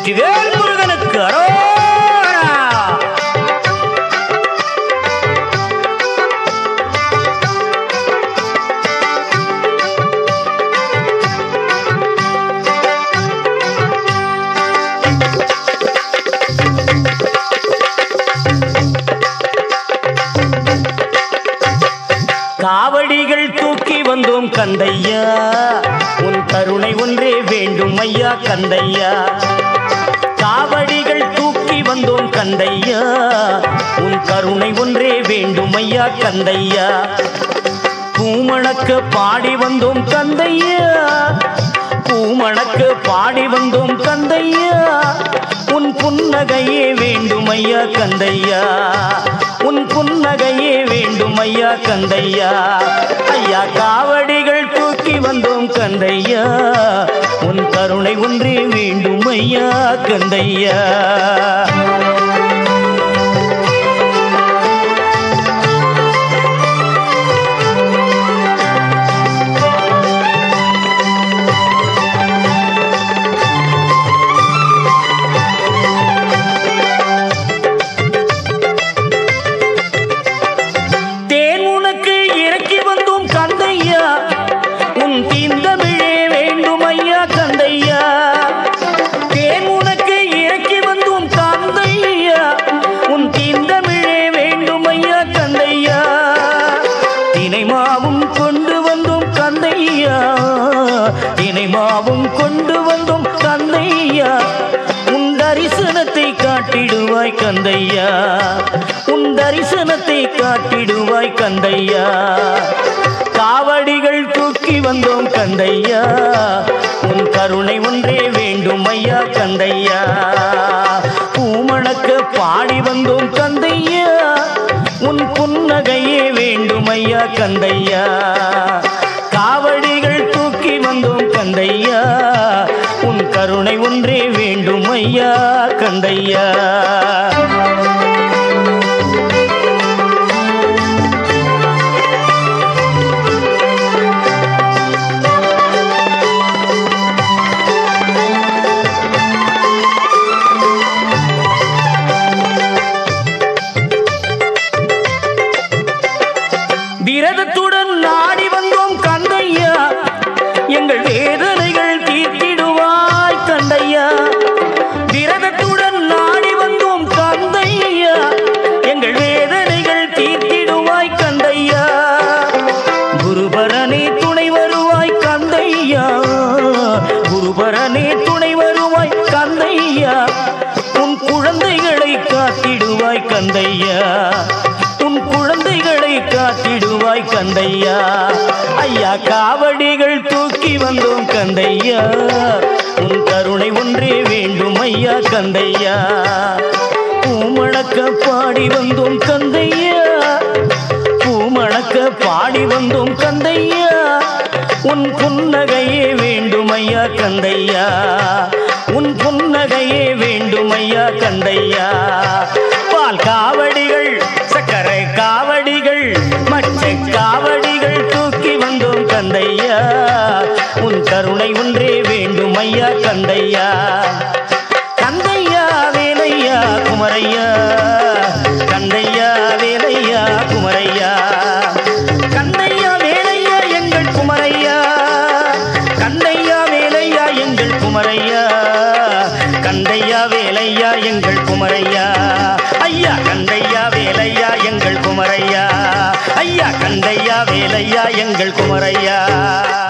வெற்றிவேல் முருகனுக்கு அரோகரா காவடிகள் தூக்கி வந்தோம் கந்தையா உன் கருணை ஒன்றே வேண்டும் ஐயா கந்தையா காவடிகள் தூக்கி வந்தோம் கந்தையா உன் கருணை ஒன்றே வேண்டும் ஐயா கந்தையா பூமணக்க பாடி வந்தோம் கந்தையா பூமணக்க பாடி வந்தோம் கந்தையா உன் புன்னகையே வேண்டும் ஐயா கந்தையா உன் புன்னகையே வேண்டும் ஐயா கந்தையா ஐயா காவடிகள் தூக்கி வந்தோம் கந்தையா உன் கருணை ஒன்றே வேண்டும் ஐயா கந்தையா தேன் உனக்கு இறக்கி வந்தோம் கந்தையா உன் தீந்தமிழே வேண்டும் ஐயா கந்தையா தேன் உனக்கு இறக்கி வந்தோம் கந்தையா உன் தீந்தமிழே வேண்டும் ஐயா கந்தையா தினைமாவும் கொண்டு வந்தோம் கந்தையா தினைமாவும் கொண்டு வந்தோம் கந்தையா உன் தரிசனத்தை காட்டிடுவாய் கந்தையா உன் தரிசனத்தை காட்டிடுவாய் கந்தையா காவடிகள் தூக்கி வந்தோம் கந்தையா உன் கருணை ஒன்றே வேண்டும் ஐயா கந்தையா பூமணக்க பாடி வந்தோம் கந்தையா உன் புன்னகையே வேண்டும் ஐயா கந்தையா காவடிகள் தூக்கி வந்தோம் கந்தையா உன் கருணை ஒன்றே வேண்டும் ஐயா கந்தையா விரதத்துடன் நாடி வந்தோம் கந்தையா எங்கள் வேதனைகள் தீர்த்திடுவாய் கந்தையா விரதத்துடன் நாடி வந்தோம் கந்தையா எங்கள் வேதனைகள் தீர்த்திடுவாய் கந்தையா குருபரனே துணை வருவாய் கந்தையா குருபரனே துணை வருவாய் கந்தையா உன் குழந்தைகளை காத்திடுவாய் கந்தையா உன் குழந்தைகளை காத்திடுவாய் கந்தையா ஐயா காவடிகள் தூக்கி வந்தோம் கந்தையா உன் கருணை ஒன்றே வேண்டும் ஐயா கந்தையா பூமணக்க பாடி வந்தோம் கந்தையா பூமணக்க பாடி வந்தோம் கந்தையா உன் புன்னகையே வேண்டும் ஐயா கந்தையா உன் புன்னகையே வேண்டும் ஐயா கந்தையா பால் காவடிகள் சக்கரை காவடிகள் மச்சை காவடிகள் தூக்கி வந்தோம் கந்தையா உன் கருணை ஒன்றே வேண்டும் ஐயா கந்தையா கந்தையா வேலையா குமரையா கந்தையா வேலையா குமரையா கந்தையா வேலையா எங்கள் குமரையா கந்தையா வேலையா எங்கள் குமரையா கந்தையா வேலையா எங்கள் குமரையா ஐயா கந்தையா வேலையா எங்கள் குமரையா ஐயா கந்தையா வேலையா எங்கள் குமரையா